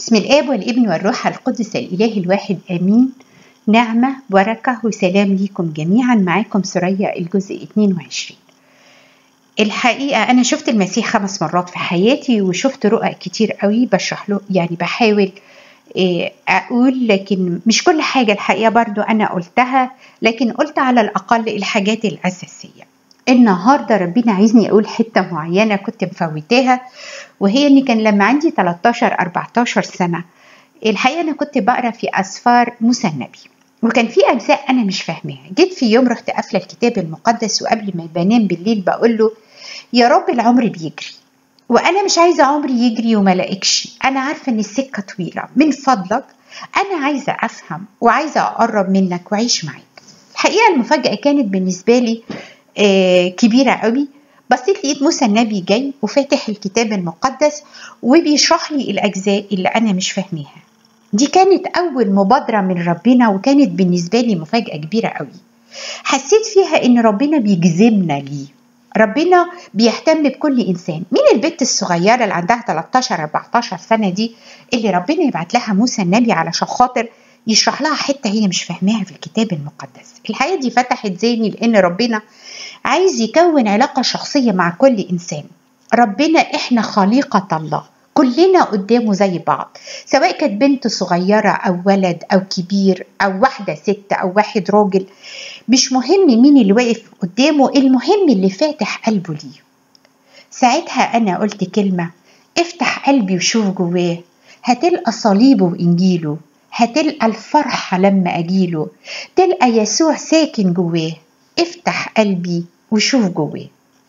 بسم الآب والابن والروح القدس الإله الواحد آمين نعمة بركة وسلام ليكم جميعا معاكم سوريا الجزء 22 الحقيقة أنا شفت المسيح خمس مرات في حياتي وشفت رؤى كتير قوي بشرح له يعني بحاول إيه، أقول لكن مش كل حاجة الحقيقة برضو أنا قلتها لكن قلت على الأقل الحاجات الأساسية النهاردة ربنا عايزني أقول حتة معينة كنت مفوتاها وهي إن كان لما عندي 13 14 سنة الحقيقة أنا كنت بقرا في أسفار موسى النبي وكان في أجزاء أنا مش فاهماها جيت في يوم رحت قافلة الكتاب المقدس وقبل ما بنام بالليل بقول له يا رب العمر بيجري وأنا مش عايزة عمري يجري وما لاقيكش أنا عارفة إن السكة طويلة من فضلك أنا عايزة أفهم وعايزة أقرب منك وأعيش معاك الحقيقة المفاجأة كانت بالنسبة لي آه، كبيرة قوي بصيت لقيت موسى النبي جاي وفاتح الكتاب المقدس وبيشرح لي الأجزاء اللي أنا مش فاهماها دي كانت أول مبادرة من ربنا وكانت بالنسبة لي مفاجأة كبيرة قوي حسيت فيها إن ربنا بيجذبنا ليه ربنا بيهتم بكل إنسان مين البنت الصغيرة اللي عندها 13 14 سنة دي اللي ربنا يبعت لها موسى النبي علشان خاطر يشرح لها حتة هي مش فاهماها في الكتاب المقدس الحقيقة دي فتحت ذهني لأن ربنا عايز يكون علاقة شخصية مع كل إنسان ربنا إحنا خليقة الله كلنا قدامه زي بعض سواء كانت بنت صغيرة أو ولد أو كبير أو واحدة ست أو واحد راجل مش مهم مين اللي واقف قدامه المهم اللي فاتح قلبه ليه ساعتها أنا قلت كلمة افتح قلبي وشوف جواه هتلقى صليبه وإنجيله هتلقى الفرحة لما أجيله تلقى يسوع ساكن جواه افتح قلبي وشوف جواه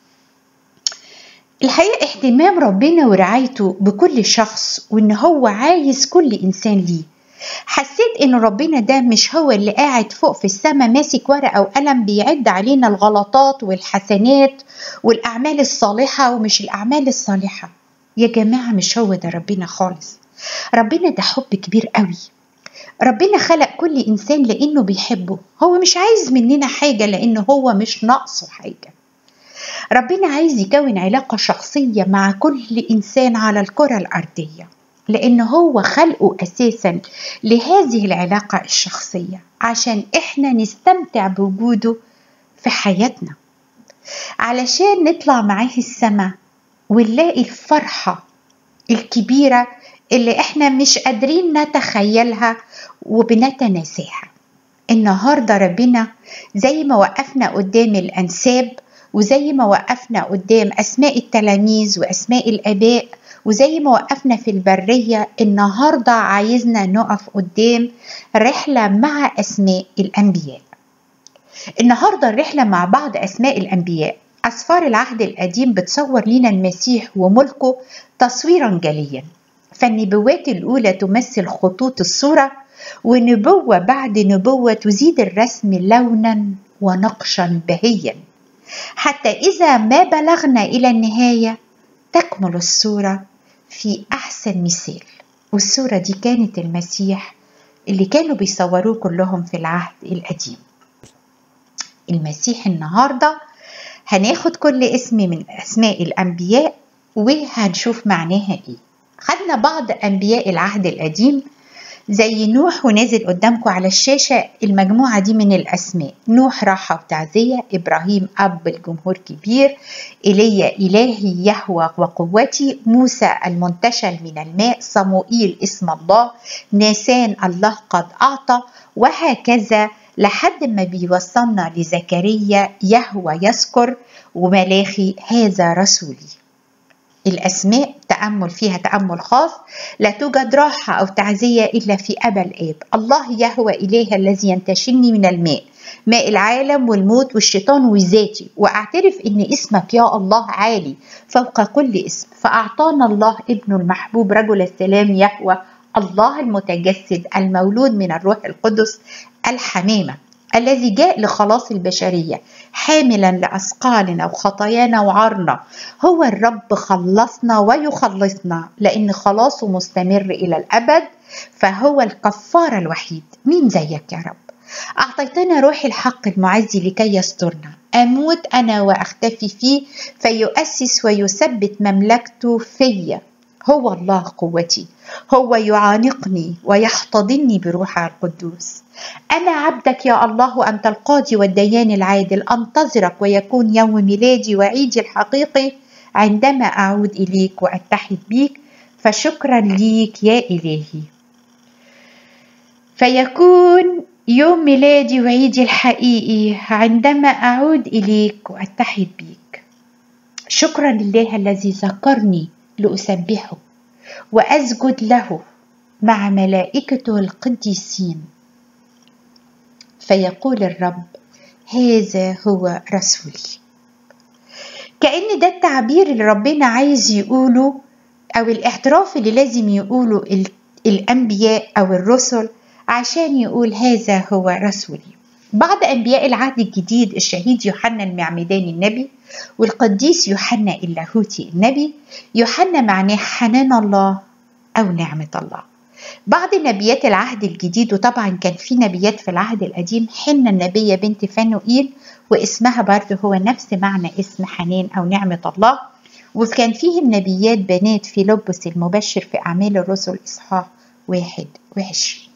الحقيقة اهتمام ربنا ورعايته بكل شخص وإن هو عايز كل إنسان ليه حسيت إن ربنا ده مش هو اللي قاعد فوق في السماء ماسك ورقة وقلم بيعد علينا الغلطات والحسنات والأعمال الصالحة ومش الأعمال الصالحة يا جماعة مش هو ده ربنا خالص ربنا ده حب كبير قوي ربنا خلق كل إنسان لأنه بيحبه هو مش عايز مننا حاجة لأنه هو مش ناقصه حاجة ربنا عايز يكون علاقة شخصية مع كل إنسان على الكرة الأرضية لأن هو خلقه أساسا لهذه العلاقة الشخصية عشان إحنا نستمتع بوجوده في حياتنا علشان نطلع معاه السماء ونلاقي الفرحة الكبيرة اللي إحنا مش قادرين نتخيلها وبنتناساها النهاردة ربنا زي ما وقفنا قدام الأنساب وزي ما وقفنا قدام أسماء التلاميذ وأسماء الآباء وزي ما وقفنا في البرية النهاردة عايزنا نقف قدام رحلة مع أسماء الأنبياء النهاردة الرحلة مع بعض أسماء الأنبياء أسفار العهد القديم بتصور لنا المسيح وملكه تصويرا جليا فالنبوات الأولى تمثل خطوط الصورة ونبوة بعد نبوة تزيد الرسم لونا ونقشا بهيا حتى إذا ما بلغنا إلى النهاية تكمل الصورة في أحسن مثال والصورة دي كانت المسيح اللي كانوا بيصوروه كلهم في العهد القديم المسيح النهاردة هناخد كل اسم من أسماء الأنبياء وهنشوف معناها إيه خدنا بعض أنبياء العهد القديم زي نوح ونازل قدامكم على الشاشة المجموعة دي من الأسماء نوح راحة وتعزية إبراهيم أب الجمهور كبير إيليا إلهي يهوى وقوتي موسى المنتشل من الماء صموئيل اسم الله ناسان الله قد أعطى وهكذا لحد ما بيوصلنا لزكريا يهوى يذكر وملاخي هذا رسولي الأسماء تأمل فيها تأمل خاص لا توجد راحة أو تعزية إلا في أبا الآب الله يهوى إله الذي ينتشلني من الماء ماء العالم والموت والشيطان وذاتي وأعترف إن اسمك يا الله عالي فوق كل اسم فأعطانا الله ابن المحبوب رجل السلام يهوى الله المتجسد المولود من الروح القدس الحمامة الذي جاء لخلاص البشرية حاملا لأثقالنا وخطايانا وعارنا هو الرب خلصنا ويخلصنا لأن خلاصه مستمر إلى الأبد فهو الكفارة الوحيد مين زيك يا رب أعطيتنا روح الحق المعزي لكي يسترنا أموت أنا وأختفي فيه فيؤسس ويثبت مملكته فيا هو الله قوتي هو يعانقني ويحتضني بروحه القدوس أنا عبدك يا الله أنت القاضي والديان العادل أنتظرك ويكون يوم ميلادي وعيدي الحقيقي عندما أعود إليك وأتحد بيك فشكرا ليك يا إلهي فيكون يوم ميلادي وعيدي الحقيقي عندما أعود إليك وأتحد بيك شكرا لله الذي ذكرني لأسبحه وأسجد له مع ملائكته القديسين فيقول الرب هذا هو رسولي كأن ده التعبير اللي ربنا عايز يقوله أو الاعتراف اللي لازم يقوله الأنبياء أو الرسل عشان يقول هذا هو رسولي بعض أنبياء العهد الجديد الشهيد يوحنا المعمداني النبي والقديس يوحنا اللاهوتي النبي يوحنا معناه حنان الله أو نعمة الله بعض نبيات العهد الجديد وطبعا كان في نبيات في العهد القديم حنة النبية بنت فانوئيل واسمها برضه هو نفس معنى اسم حنان أو نعمة الله وكان فيه النبيات بنات في لبس المبشر في أعمال الرسل إصحاح واحد وعشرين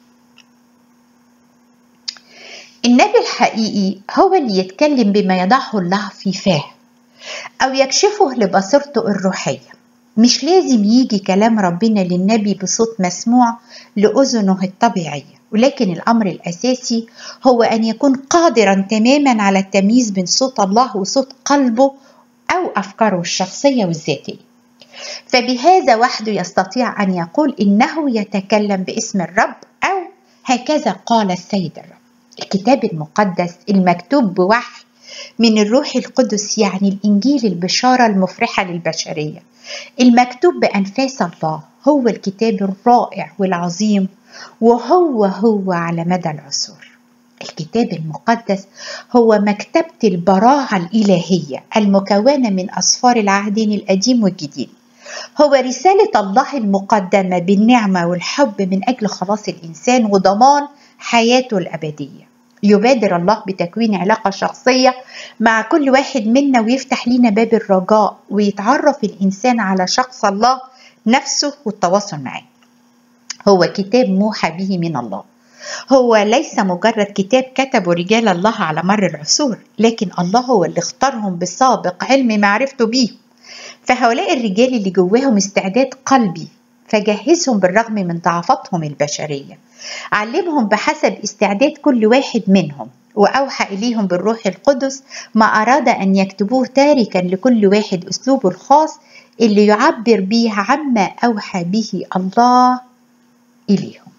النبي الحقيقي هو اللي يتكلم بما يضعه الله في فاه أو يكشفه لبصيرته الروحية مش لازم يجي كلام ربنا للنبي بصوت مسموع لأذنه الطبيعية ولكن الأمر الأساسي هو أن يكون قادرا تماما على التمييز بين صوت الله وصوت قلبه أو أفكاره الشخصية والذاتية فبهذا وحده يستطيع أن يقول إنه يتكلم باسم الرب أو هكذا قال السيد الرب الكتاب المقدس المكتوب بوحي من الروح القدس يعني الإنجيل البشارة المفرحة للبشرية المكتوب بأنفاس الله هو الكتاب الرائع والعظيم وهو هو على مدى العصور الكتاب المقدس هو مكتبة البراعة الإلهية المكونة من أسفار العهدين القديم والجديد هو رسالة الله المقدمة بالنعمة والحب من أجل خلاص الإنسان وضمان حياته الأبدية يبادر الله بتكوين علاقة شخصية مع كل واحد منا ويفتح لنا باب الرجاء ويتعرف الإنسان على شخص الله نفسه والتواصل معاه هو كتاب موحى به من الله هو ليس مجرد كتاب كتبه رجال الله على مر العصور لكن الله هو اللي اختارهم بسابق علم معرفته بيه فهؤلاء الرجال اللي جواهم استعداد قلبي فجهزهم بالرغم من ضعفاتهم البشريه علمهم بحسب استعداد كل واحد منهم وأوحى إليهم بالروح القدس ما أراد أن يكتبوه تاركا لكل واحد أسلوبه الخاص اللي يعبر به عما أوحى به الله إليهم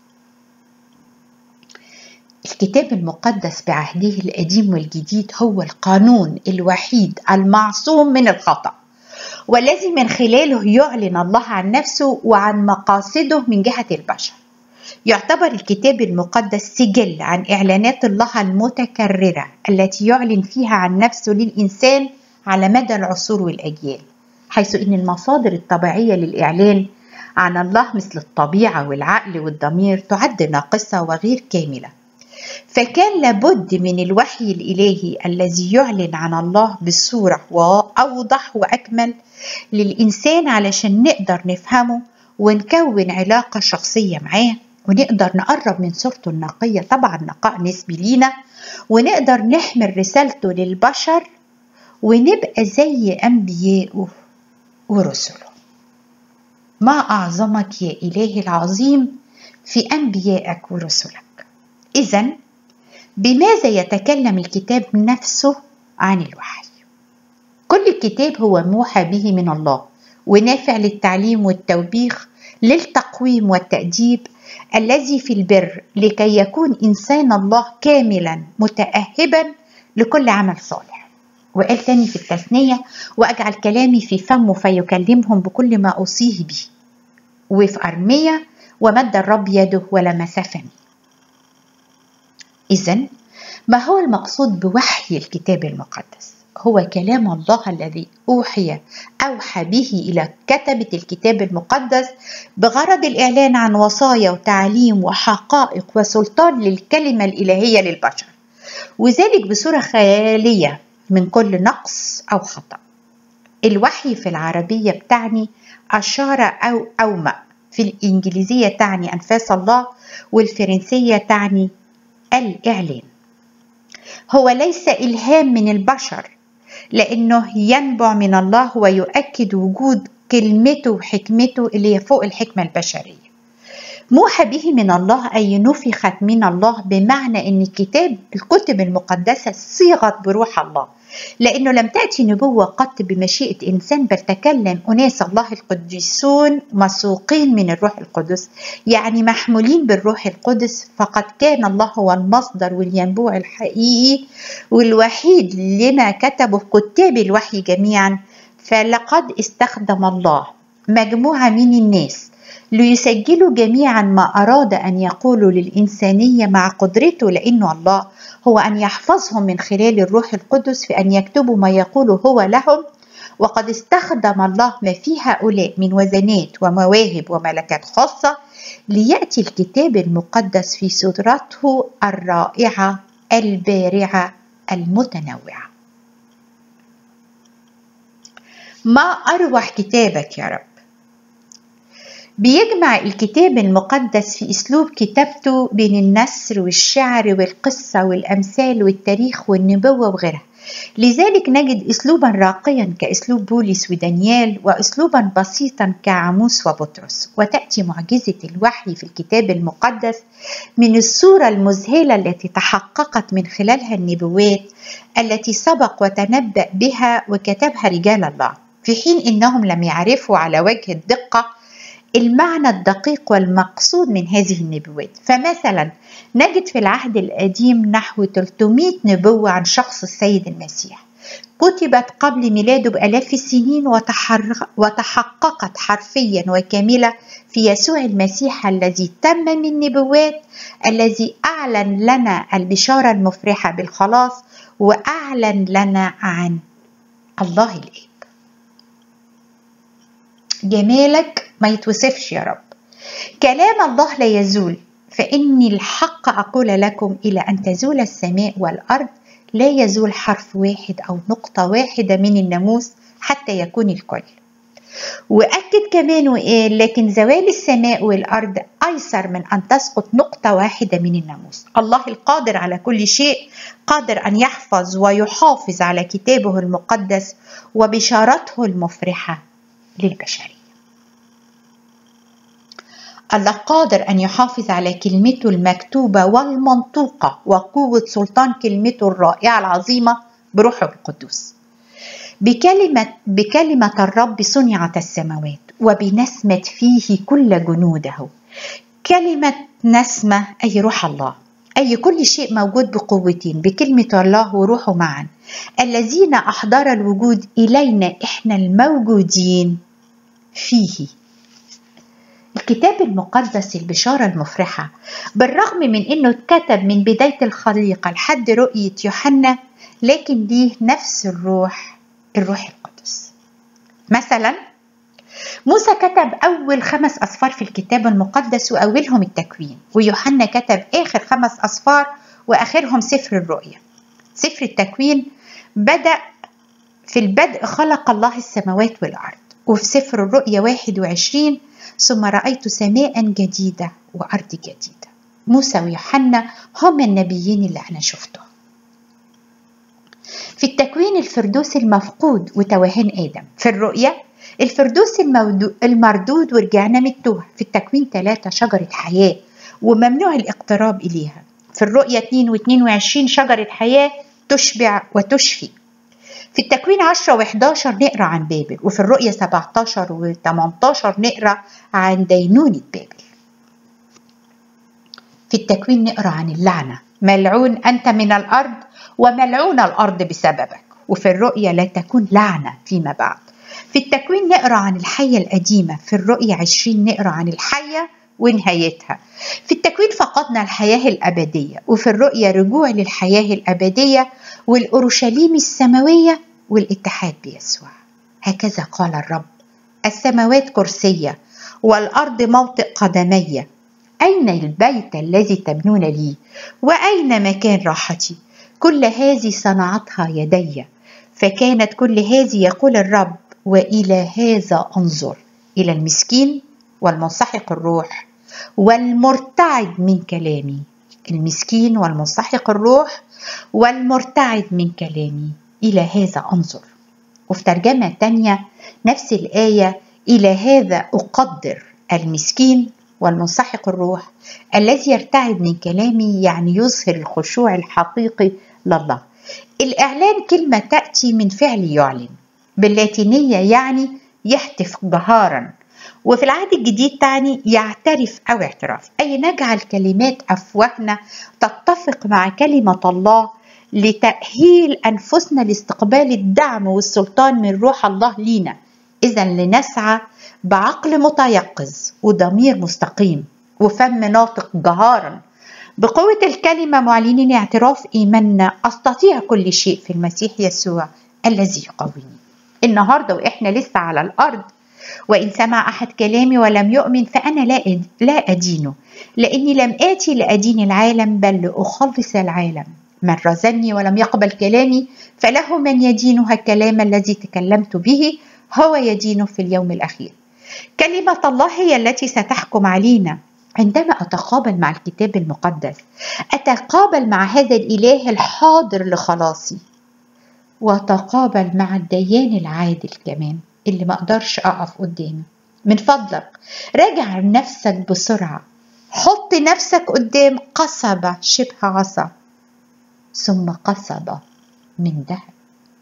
الكتاب المقدس بعهده القديم والجديد هو القانون الوحيد المعصوم من الخطأ والذي من خلاله يعلن الله عن نفسه وعن مقاصده من جهة البشر يعتبر الكتاب المقدس سجل عن إعلانات الله المتكررة التي يعلن فيها عن نفسه للإنسان على مدى العصور والأجيال حيث إن المصادر الطبيعية للإعلان عن الله مثل الطبيعة والعقل والضمير تعد ناقصة وغير كاملة فكان لابد من الوحي الإلهي الذي يعلن عن الله بصورة وأوضح وأكمل للإنسان علشان نقدر نفهمه ونكون علاقة شخصية معاه ونقدر نقرب من صورته النقية طبعا نقاء نسبي لينا ونقدر نحمل رسالته للبشر ونبقى زي أنبيائه ورسله ما أعظمك يا إلهي العظيم في أنبيائك ورسلك إذا بماذا يتكلم الكتاب نفسه عن الوحي كل الكتاب هو موحى به من الله ونافع للتعليم والتوبيخ للتقويم والتأديب الذي في البر لكي يكون إنسان الله كاملا متأهبا لكل عمل صالح وقال تاني في التثنية وأجعل كلامي في فمه فيكلمهم بكل ما أوصيه به وفي أرمية ومد الرب يده ولمس فمي إذا ما هو المقصود بوحي الكتاب المقدس هو كلام الله الذي أوحي أوحى به إلى كتبة الكتاب المقدس بغرض الإعلان عن وصايا وتعليم وحقائق وسلطان للكلمة الإلهية للبشر وذلك بصورة خيالية من كل نقص أو خطأ الوحي في العربية بتعني أشار أو أومأ في الإنجليزية تعني أنفاس الله والفرنسية تعني الإعلان هو ليس إلهام من البشر لأنه ينبع من الله ويؤكد وجود كلمته وحكمته اللي هي فوق الحكمة البشرية موحى به من الله أي نفخت من الله بمعنى أن الكتاب الكتب المقدسة صيغت بروح الله لأنه لم تأتي نبوة قط بمشيئة إنسان بل تكلم أناس الله القديسون مسوقين من الروح القدس يعني محمولين بالروح القدس فقد كان الله هو المصدر والينبوع الحقيقي والوحيد لما كتبه كتاب الوحي جميعا فلقد استخدم الله مجموعة من الناس ليسجلوا جميعا ما أراد أن يقولوا للإنسانية مع قدرته لأنه الله هو أن يحفظهم من خلال الروح القدس في أن يكتبوا ما يقوله هو لهم وقد استخدم الله ما في هؤلاء من وزنات ومواهب وملكات خاصة ليأتي الكتاب المقدس في صورته الرائعة البارعة المتنوعة ما أروح كتابك يا رب بيجمع الكتاب المقدس في اسلوب كتابته بين النثر والشعر والقصه والامثال والتاريخ والنبوه وغيرها لذلك نجد اسلوبا راقيا كاسلوب بولس ودانيال واسلوبا بسيطا كعاموس وبطرس وتاتي معجزه الوحي في الكتاب المقدس من الصوره المذهله التي تحققت من خلالها النبوات التي سبق وتنبأ بها وكتبها رجال الله في حين انهم لم يعرفوا على وجه الدقه المعنى الدقيق والمقصود من هذه النبوات فمثلا نجد في العهد القديم نحو 300 نبوة عن شخص السيد المسيح كتبت قبل ميلاده بآلاف السنين وتحققت حرفيا وكاملة في يسوع المسيح الذي تم من النبوات الذي أعلن لنا البشارة المفرحة بالخلاص وأعلن لنا عن الله الآب جمالك ما يتوصفش يا رب كلام الله لا يزول فإني الحق أقول لكم إلى أن تزول السماء والأرض لا يزول حرف واحد أو نقطة واحدة من الناموس حتى يكون الكل وأكد كمان وقال لكن زوال السماء والأرض أيسر من أن تسقط نقطة واحدة من الناموس الله القادر على كل شيء قادر أن يحفظ ويحافظ على كتابه المقدس وبشارته المفرحة للبشرية الله قادر أن يحافظ على كلمته المكتوبة والمنطوقة وقوة سلطان كلمته الرائعة العظيمة بروحه القدوس بكلمة, بكلمة الرب صنعت السماوات وبنسمة فيه كل جنوده كلمة نسمة أي روح الله أي كل شيء موجود بقوتين بكلمة الله وروحه معا الذين أحضر الوجود إلينا إحنا الموجودين فيه الكتاب المقدس البشارة المفرحة بالرغم من أنه اتكتب من بداية الخليقة لحد رؤية يوحنا لكن ليه نفس الروح الروح القدس مثلا موسى كتب أول خمس أصفار في الكتاب المقدس وأولهم التكوين ويوحنا كتب آخر خمس أصفار وآخرهم سفر الرؤيا سفر التكوين بدأ في البدء خلق الله السماوات والأرض وفي سفر الرؤيا 21 ثم رأيت سماء جديدة وأرض جديدة موسى ويوحنا هم النبيين اللي أنا شفتهم في التكوين الفردوس المفقود وتوهان آدم في الرؤيا الفردوس المردود ورجعنا من التوه في التكوين ثلاثة شجرة حياة وممنوع الاقتراب إليها في الرؤيا 2 و 22 شجرة حياة تشبع وتشفي في التكوين 10 و11 نقرا عن بابل وفي الرؤيا 17 و18 نقرا عن دينونة بابل في التكوين نقرا عن اللعنة ملعون أنت من الأرض وملعون الأرض بسببك وفي الرؤيا لا تكون لعنة فيما بعد في التكوين نقرا عن الحية القديمة في الرؤيا 20 نقرا عن الحية ونهايتها في التكوين فقدنا الحياة الأبدية وفي الرؤيا رجوع للحياة الأبدية والأورشليم السماوية والاتحاد بيسوع هكذا قال الرب السماوات كرسية والأرض موطئ قدمي أين البيت الذي تبنون لي وأين مكان راحتي كل هذه صنعتها يدي فكانت كل هذه يقول الرب وإلى هذا أنظر إلى المسكين والمنسحق الروح والمرتعد من كلامي المسكين والمنسحق الروح والمرتعد من كلامي إلى هذا أنظر وفي ترجمة تانية نفس الآية إلى هذا أقدر المسكين والمنسحق الروح الذي يرتعد من كلامي يعني يظهر الخشوع الحقيقي لله الإعلان كلمة تأتي من فعل يعلن باللاتينية يعني يهتف جهارا وفي العهد الجديد تعني يعترف أو اعتراف أي نجعل كلمات أفواهنا تتفق مع كلمة الله لتأهيل أنفسنا لاستقبال الدعم والسلطان من روح الله لينا إذا لنسعى بعقل متيقظ وضمير مستقيم وفم ناطق جهارا بقوة الكلمة معلنين اعتراف إيماننا أستطيع كل شيء في المسيح يسوع الذي يقويني النهاردة وإحنا لسه على الأرض وإن سمع أحد كلامي ولم يؤمن فأنا لا لا أدينه لأني لم آتي لأدين العالم بل لأخلص العالم من رزني ولم يقبل كلامي فله من يدينها الكلام الذي تكلمت به هو يدينه في اليوم الأخير كلمة الله هي التي ستحكم علينا عندما أتقابل مع الكتاب المقدس أتقابل مع هذا الإله الحاضر لخلاصي وأتقابل مع الديان العادل كمان اللي ما أقدرش أقف قدامه من فضلك راجع نفسك بسرعة حط نفسك قدام قصبة شبه عصا ثم قصبة من ذهب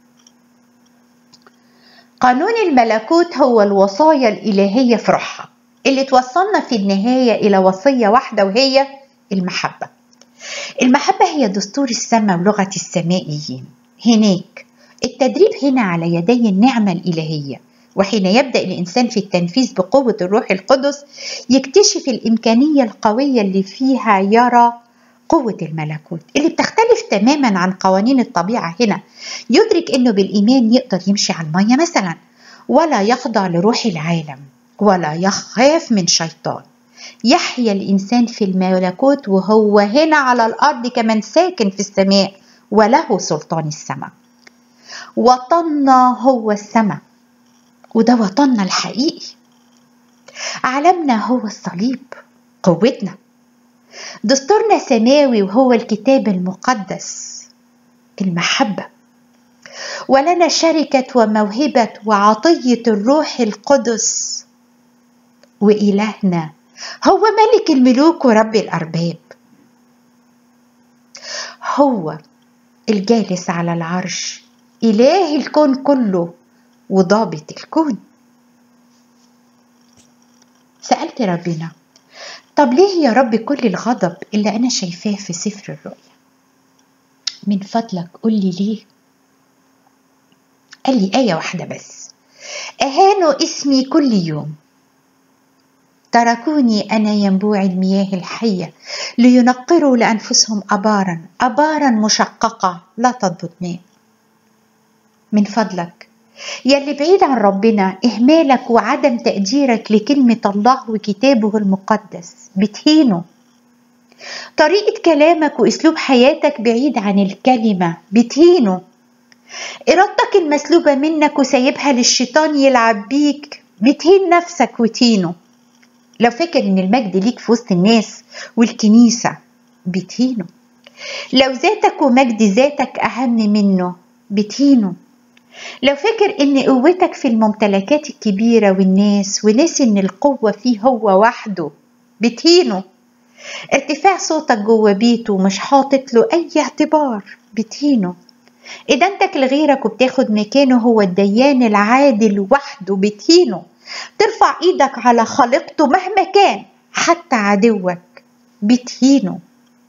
قانون الملكوت هو الوصايا الإلهية في روحها اللي توصلنا في النهاية إلى وصية واحدة وهي المحبة المحبة هي دستور السماء ولغة السمائيين هناك التدريب هنا على يدي النعمة الإلهية وحين يبدأ الإنسان في التنفيذ بقوة الروح القدس يكتشف الإمكانية القوية اللي فيها يرى قوة الملكوت اللي بتختلف تماما عن قوانين الطبيعة هنا يدرك أنه بالإيمان يقدر يمشي على المية مثلا ولا يخضع لروح العالم ولا يخاف من شيطان يحيا الإنسان في الملكوت وهو هنا على الأرض كمن ساكن في السماء وله سلطان السماء وطننا هو السماء وده وطننا الحقيقي عالمنا هو الصليب قوتنا دستورنا سماوي وهو الكتاب المقدس المحبة ولنا شركة وموهبة وعطية الروح القدس وإلهنا هو ملك الملوك ورب الأرباب هو الجالس على العرش إله الكون كله وضابط الكون سألت ربنا طب ليه يا رب كل الغضب اللي أنا شايفاه في سفر الرؤيا من فضلك قل لي ليه قال لي آية واحدة بس أهانوا اسمي كل يوم تركوني أنا ينبوع المياه الحية لينقروا لأنفسهم أبارا أبارا مشققة لا تضبط ماء من فضلك يلي بعيد عن ربنا إهمالك وعدم تقديرك لكلمة الله وكتابه المقدس بتهينه طريقة كلامك وأسلوب حياتك بعيد عن الكلمة بتهينه إرادتك المسلوبة منك وسايبها للشيطان يلعب بيك بتهين نفسك وتهينه لو فاكر إن المجد ليك في وسط الناس والكنيسة بتهينه لو ذاتك ومجد ذاتك أهم منه بتهينه لو فاكر ان قوتك في الممتلكات الكبيرة والناس وناسي ان القوة فيه هو وحده بتهينه ارتفاع صوتك جوه بيته مش حاطط له اي اعتبار بتهينه ادانتك لغيرك وبتاخد مكانه هو الديان العادل وحده بتهينه ترفع ايدك على خالقته مهما كان حتى عدوك بتهينه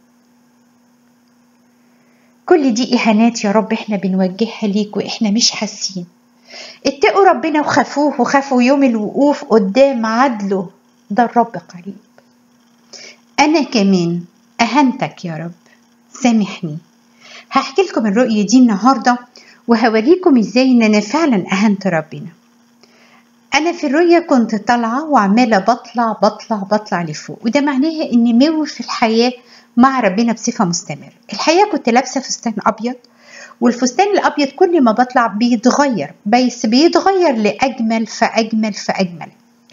كل دي إهانات يا رب إحنا بنوجهها ليك وإحنا مش حاسين اتقوا ربنا وخافوه وخافوا يوم الوقوف قدام عدله ده الرب قريب أنا كمان أهنتك يا رب سامحني هحكي لكم الرؤية دي النهاردة وهوريكم ازاي ان انا فعلا اهنت ربنا انا في الرؤية كنت طالعة وعمالة بطلع بطلع بطلع لفوق وده معناها اني ماوي في الحياة مع ربنا بصفة مستمرة الحقيقة كنت لابسة فستان أبيض والفستان الأبيض كل ما بطلع بيتغير بس بيتغير لأجمل فأجمل فأجمل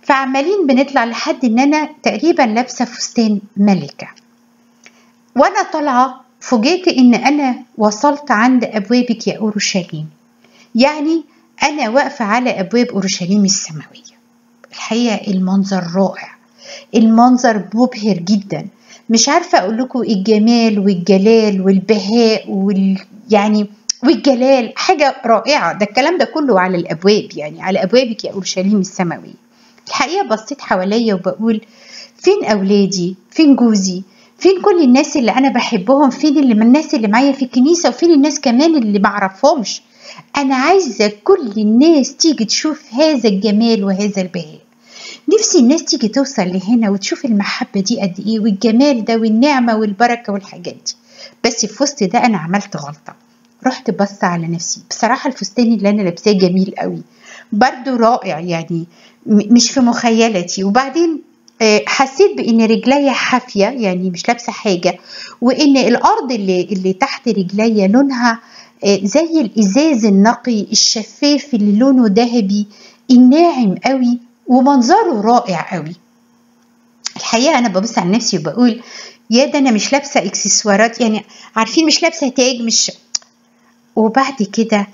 فعمالين بنطلع لحد ان انا تقريبا لابسه فستان ملكه وانا طالعه فوجئت ان انا وصلت عند ابوابك يا اورشليم يعني انا واقفه على ابواب اورشليم السماويه الحقيقه المنظر رائع المنظر مبهر جدا مش عارفه اقول لكم الجمال والجلال والبهاء وال يعني والجلال حاجه رائعه ده الكلام ده كله على الابواب يعني على ابوابك يا اورشليم السماويه الحقيقه بصيت حواليا وبقول فين اولادي فين جوزي فين كل الناس اللي انا بحبهم فين اللي من الناس اللي معايا في الكنيسه وفين الناس كمان اللي معرفهمش انا عايزه كل الناس تيجي تشوف هذا الجمال وهذا البهاء نفسي الناس تيجي توصل لهنا وتشوف المحبه دي قد ايه والجمال ده والنعمه والبركه والحاجات دي بس في وسط ده انا عملت غلطه رحت بص على نفسي بصراحه الفستان اللي انا لابساه جميل قوي برضو رائع يعني مش في مخيلتي وبعدين حسيت بان رجليا حافيه يعني مش لابسه حاجه وان الارض اللي اللي تحت رجليا لونها زي الازاز النقي الشفاف اللي لونه ذهبي الناعم قوي ومنظره رائع قوي الحقيقه انا ببص على نفسي وبقول يا ده انا مش لابسه اكسسوارات يعني عارفين مش لابسه تاج مش وبعد كده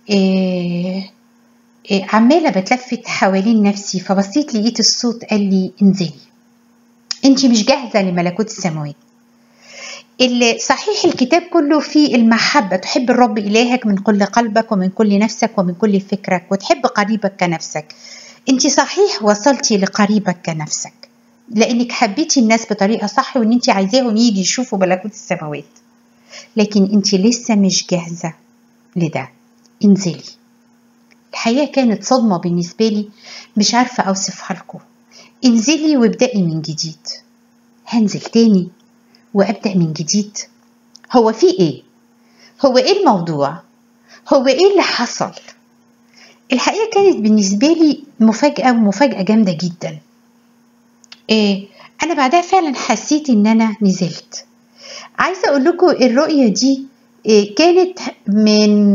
إيه عمالة بتلفت حوالين نفسي فبصيت لقيت الصوت قال لي انزلي انت مش جاهزة لملكوت السماوات اللي صحيح الكتاب كله فيه المحبة تحب الرب إلهك من كل قلبك ومن كل نفسك ومن كل فكرك وتحب قريبك كنفسك انت صحيح وصلتي لقريبك كنفسك لانك حبيتي الناس بطريقة صح وان انت عايزاهم يجي يشوفوا ملكوت السماوات لكن انت لسه مش جاهزة لده انزلي الحقيقة كانت صدمة بالنسبة لي مش عارفة أوصفها لكم انزلي وابدأي من جديد هنزل تاني وأبدأ من جديد هو في إيه؟ هو إيه الموضوع؟ هو إيه اللي حصل؟ الحقيقة كانت بالنسبة لي مفاجأة ومفاجأة جامدة جدا إيه أنا بعدها فعلا حسيت إن أنا نزلت عايزة أقول لكم الرؤية دي إيه كانت من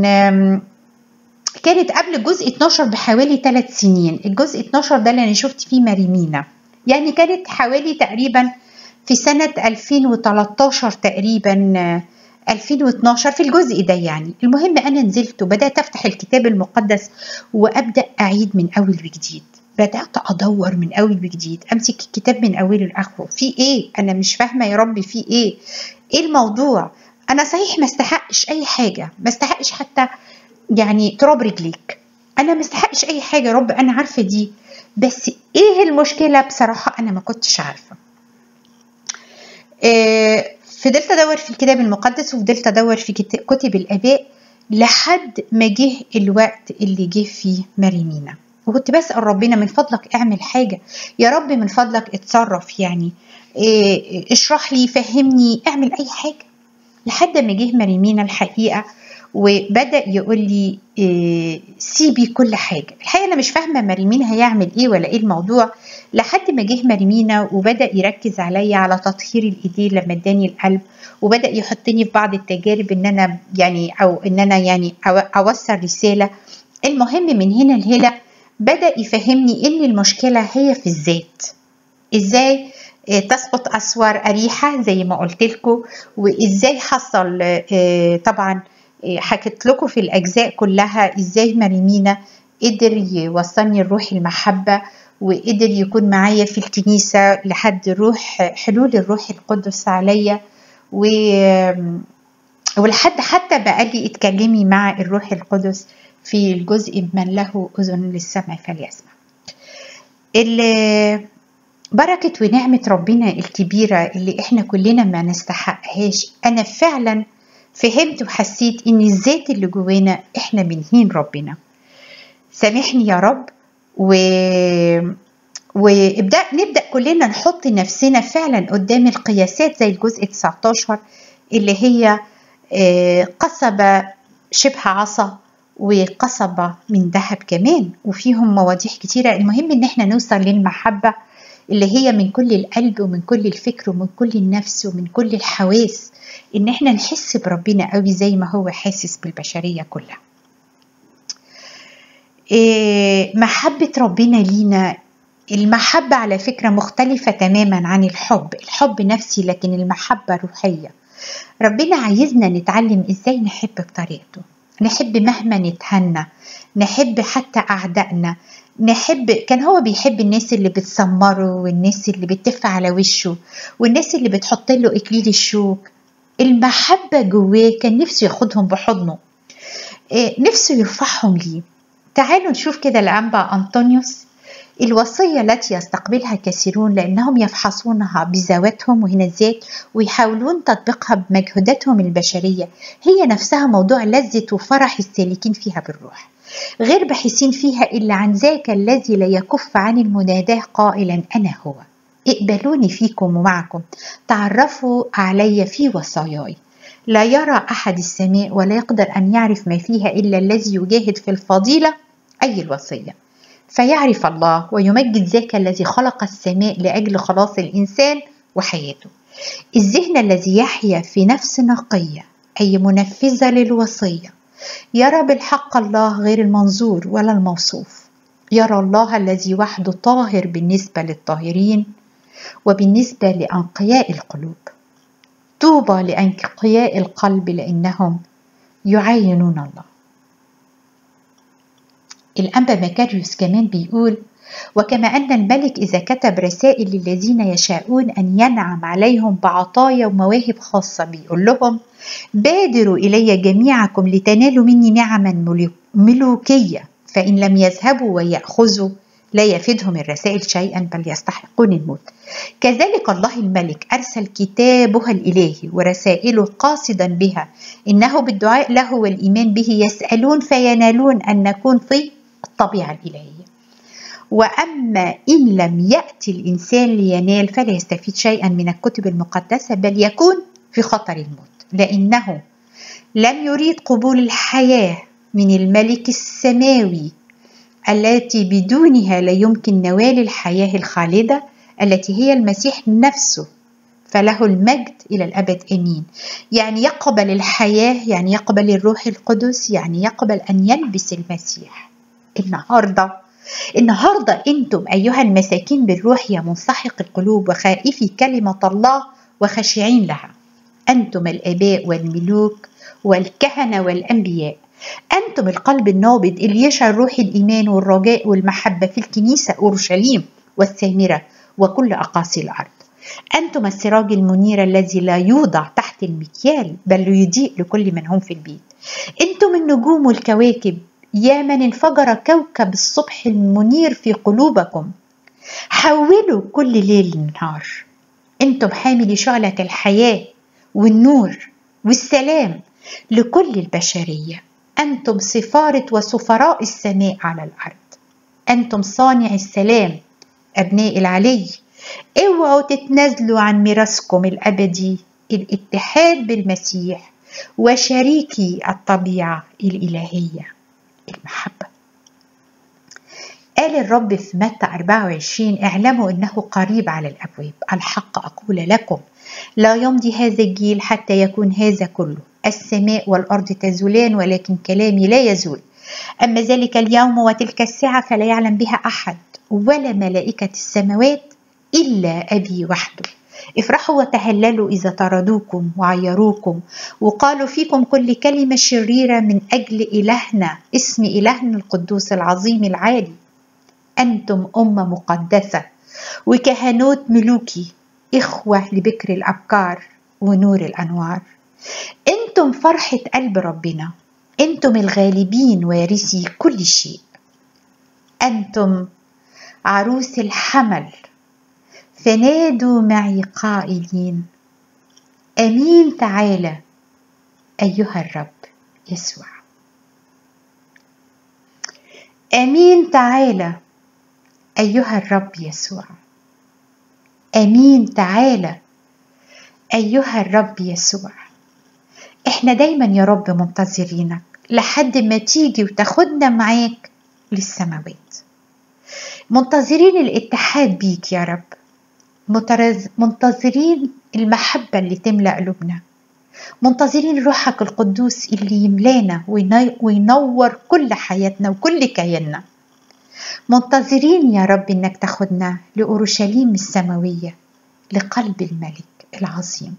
كانت قبل الجزء 12 بحوالي 3 سنين الجزء 12 ده اللي انا شفت فيه ماريمينا يعني كانت حوالي تقريبا في سنة 2013 تقريبا 2012 في الجزء ده يعني المهم أنا نزلت وبدأت أفتح الكتاب المقدس وأبدأ أعيد من أول وجديد بدأت أدور من أول وجديد أمسك الكتاب من أوله لآخره في إيه أنا مش فاهمة يا ربي في إيه إيه الموضوع أنا صحيح ما استحقش أي حاجة ما استحقش حتى يعني تراب رجليك انا ما استحقش اي حاجه يا رب انا عارفه دي بس ايه المشكله بصراحه انا ما كنتش عارفه إيه فضلت ادور في الكتاب المقدس وفضلت ادور في كتب الاباء لحد ما جه الوقت اللي جه فيه ماريمينا وكنت بسأل ربنا من فضلك اعمل حاجة يا رب من فضلك اتصرف يعني إيه اشرح لي فهمني اعمل اي حاجة لحد ما جه ماريمينا الحقيقة وبدا يقول لي إيه سيبي كل حاجه الحقيقه انا مش فاهمه مريمين هيعمل ايه ولا ايه الموضوع لحد ما جه مريمينا وبدا يركز عليا على تطهير الايدين لما اداني القلب وبدا يحطني في بعض التجارب ان انا يعني او ان انا يعني اوصل رساله المهم من هنا لهنا بدا يفهمني ان المشكله هي في الذات ازاي تسقط اسوار اريحه زي ما قلت لكم وازاي حصل طبعا حكيت لكم في الأجزاء كلها إزاي مريمينا قدر يوصلني لروح المحبة وقدر يكون معايا في الكنيسة لحد روح حلول الروح القدس عليا و ولحد حتى بقى لي اتكلمي مع الروح القدس في الجزء من له أذن للسمع فليسمع اللي بركة ونعمة ربنا الكبيرة اللي احنا كلنا ما نستحقهاش أنا فعلا فهمت وحسيت ان الذات اللي جوانا احنا بنهين ربنا سامحني يا رب و وابدا نبدا كلنا نحط نفسنا فعلا قدام القياسات زي الجزء 19 اللي هي قصبة شبه عصا وقصبة من ذهب كمان وفيهم مواضيع كتيرة المهم ان احنا نوصل للمحبة اللي هي من كل القلب ومن كل الفكر ومن كل النفس ومن كل الحواس ان احنا نحس بربنا قوي زي ما هو حاسس بالبشريه كلها إيه محبه ربنا لينا المحبة على فكرة مختلفة تماما عن الحب الحب نفسي لكن المحبة روحية ربنا عايزنا نتعلم ازاي نحب بطريقته نحب مهما نتهنى نحب حتى أعدائنا نحب كان هو بيحب الناس اللي بتسمره والناس اللي بتف على وشه والناس اللي بتحط له إكليل الشوك المحبة جواه كان نفسه ياخدهم بحضنه إيه، نفسه يرفعهم ليه تعالوا نشوف كده الأنبا أنطونيوس الوصية التي يستقبلها كثيرون لأنهم يفحصونها بذواتهم وهنا الذات ويحاولون تطبيقها بمجهوداتهم البشرية هي نفسها موضوع لذة وفرح السالكين فيها بالروح غير باحثين فيها إلا عن ذاك الذي لا يكف عن المناداة قائلا أنا هو اقبلوني فيكم ومعكم تعرفوا علي في وصاياي لا يرى أحد السماء ولا يقدر أن يعرف ما فيها إلا الذي يجاهد في الفضيلة أي الوصية فيعرف الله ويمجد ذاك الذي خلق السماء لأجل خلاص الإنسان وحياته الذهن الذي يحيا في نفس نقية أي منفذة للوصية يرى بالحق الله غير المنظور ولا الموصوف يرى الله الذي وحده طاهر بالنسبة للطاهرين وبالنسبة لأنقياء القلوب طوبى لأنقياء القلب لأنهم يعينون الله الأنبا مكاريوس كمان بيقول وكما أن الملك إذا كتب رسائل للذين يشاءون أن ينعم عليهم بعطايا ومواهب خاصة بيقول لهم بادروا إلي جميعكم لتنالوا مني نعما ملوكية فإن لم يذهبوا ويأخذوا لا يفيدهم الرسائل شيئا بل يستحقون الموت كذلك الله الملك أرسل كتابها الإلهي ورسائله قاصدا بها إنه بالدعاء له والإيمان به يسألون فينالون أن نكون في الطبيعة الإلهية وأما إن لم يأتي الإنسان لينال فلا يستفيد شيئا من الكتب المقدسة بل يكون في خطر الموت لأنه لم يريد قبول الحياة من الملك السماوي التي بدونها لا يمكن نوال الحياة الخالدة التي هي المسيح نفسه فله المجد إلى الأبد أمين يعني يقبل الحياة يعني يقبل الروح القدس يعني يقبل أن يلبس المسيح النهارده النهارده انتم ايها المساكين بالروح يا منسحق القلوب وخائفي كلمه الله وخاشعين لها انتم الاباء والملوك والكهنه والانبياء انتم القلب النابض اللي يشعر روح الايمان والرجاء والمحبه في الكنيسه اورشليم والسامره وكل اقاصي الارض انتم السراج المنير الذي لا يوضع تحت المكيال بل يضيء لكل من هم في البيت انتم النجوم والكواكب يا من انفجر كوكب الصبح المنير في قلوبكم حولوا كل ليل نهار انتم حاملي شعلة الحياة والنور والسلام لكل البشرية انتم سفارة وسفراء السماء على الارض انتم صانع السلام ابناء العلي اوعوا تتنازلوا عن ميراثكم الابدي الاتحاد بالمسيح وشريكي الطبيعه الالهيه المحبة قال الرب في متى 24 اعلموا انه قريب على الابواب الحق اقول لكم لا يمضي هذا الجيل حتى يكون هذا كله السماء والارض تزولان ولكن كلامي لا يزول اما ذلك اليوم وتلك الساعه فلا يعلم بها احد ولا ملائكه السماوات الا ابي وحده افرحوا وتهللوا إذا طردوكم وعيروكم وقالوا فيكم كل كلمة شريرة من أجل إلهنا اسم إلهنا القدوس العظيم العالي أنتم أمة مقدسة وكهنوت ملوكي إخوة لبكر الأبكار ونور الأنوار أنتم فرحة قلب ربنا أنتم الغالبين وارثي كل شيء أنتم عروس الحمل فنادوا معي قائلين امين تعالى ايها الرب يسوع امين تعالى ايها الرب يسوع امين تعالى ايها الرب يسوع احنا دايما يا رب منتظرينك لحد ما تيجي وتاخدنا معاك للسماوات منتظرين الاتحاد بيك يا رب منتظرين المحبة اللي تملأ قلوبنا منتظرين روحك القدوس اللي يملانا وينور كل حياتنا وكل كياننا منتظرين يا رب إنك تاخدنا لأورشليم السماوية لقلب الملك العظيم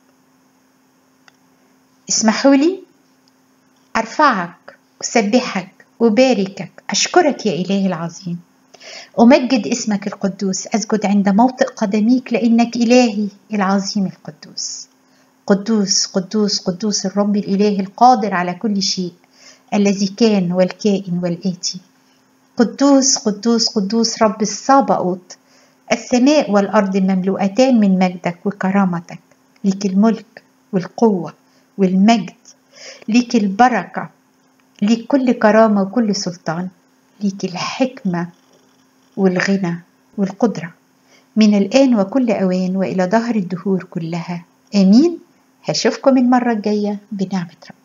اسمحوا لي أرفعك أسبحك أباركك أشكرك يا إلهي العظيم أمجد اسمك القدوس أسجد عند موطئ قدميك لأنك إلهي العظيم القدوس قدوس قدوس قدوس الرب الإله القادر على كل شيء الذي كان والكائن والآتي قدوس قدوس قدوس رب الصابئوت السماء والأرض مملوءتان من مجدك وكرامتك ليك الملك والقوة والمجد ليك البركة ليك كل كرامة وكل سلطان ليك الحكمة والغنى والقدرة من الآن وكل أوان وإلى ظهر الدهور كلها آمين هشوفكم المرة الجاية بنعمة رب